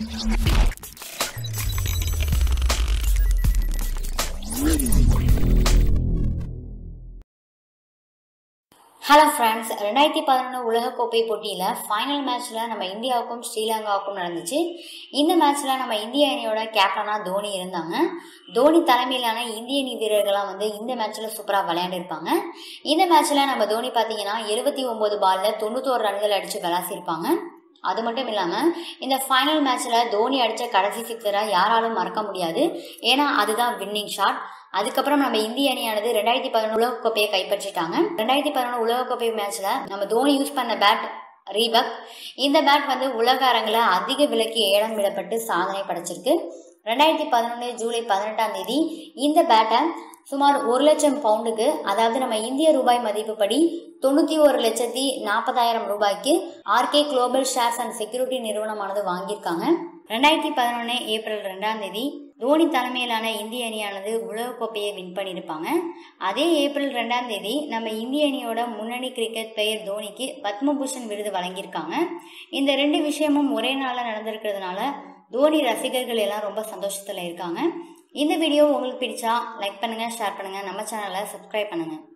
hello friends ரெண்டாயிரத்தி பதினொன்று உலகக்கோப்பை போட்டியில் ஃபைனல் மேட்ச்சில் நம்ம இந்தியாவுக்கும் ஸ்ரீலங்காவுக்கும் நடந்துச்சு இந்த மேட்ச்சில் நம்ம இந்திய அணியோட கேப்டனாக தோனி இருந்தாங்க தோனி தலைமையிலான இந்திய அணி வீரர்கள்லாம் வந்து இந்த மேட்ச்சில் சூப்பராக விளையாண்டிருப்பாங்க இந்த மேட்ச்சில் நம்ம தோனி பார்த்தீங்கன்னா எழுபத்தி ஒம்பது பாலில் தொண்ணூத்தோரு ரன்கள் அடித்து விளாசிருப்பாங்க அது மட்டும் இல்லாமல் இந்த ஃபைனல் மேட்ச்சில் தோனி அடித்த கடைசி சிக்ஸரை யாராலும் மறக்க முடியாது ஏன்னா அதுதான் வின்னிங் ஷாட் அதுக்கப்புறம் நம்ம இந்திய அணியானது ரெண்டாயிரத்தி பதினொன்று உலகக்கோப்பையை கைப்பற்றிட்டாங்க ரெண்டாயிரத்தி பதினொன்று உலகக்கோப்பை மேட்ச்ல நம்ம தோனி யூஸ் பண்ண பேட் ரீபக் இந்த பேட் வந்து உலக அரங்கில் அதிக விலைக்கு ஏலம் விடப்பட்டு சாதனை படைச்சிருக்கு ரெண்டாயிரத்தி பதினொன்று ஜூலை பதினெட்டாம் தேதி இந்த பேட்டை சுமார் ஒரு லட்சம் பவுண்டுக்கு அதாவது நம்ம இந்திய ரூபாய் மதிப்புப்படி தொண்ணூற்றி ஒரு லட்சத்தி நாற்பதாயிரம் ரூபாய்க்கு R K Global shares and security நிறுவனமானது வாங்கியிருக்காங்க ரெண்டாயிரத்தி பதினொன்று ஏப்ரல் ரெண்டாம் தேதி தோனி தலைமையிலான இந்திய அணியானது உலகக்கோப்பையை வின் பண்ணியிருப்பாங்க அதே ஏப்ரல் ரெண்டாம் தேதி நம்ம இந்திய அணியோட முன்னணி கிரிக்கெட் பிளேயர் தோனிக்கு பத்மபூஷன் விருது வழங்கியிருக்காங்க இந்த ரெண்டு விஷயமும் ஒரே நாளில் நடந்திருக்கிறதுனால தோனி ரசிகர்கள் எல்லாம் ரொம்ப சந்தோஷத்தில் இருக்காங்க இந்த வீடியோ உங்களுக்கு பிடிச்சா லைக் பண்ணுங்கள் ஷேர் பண்ணுங்கள் நம்ம சேனலை சப்ஸ்கிரைப் பண்ணுங்கள்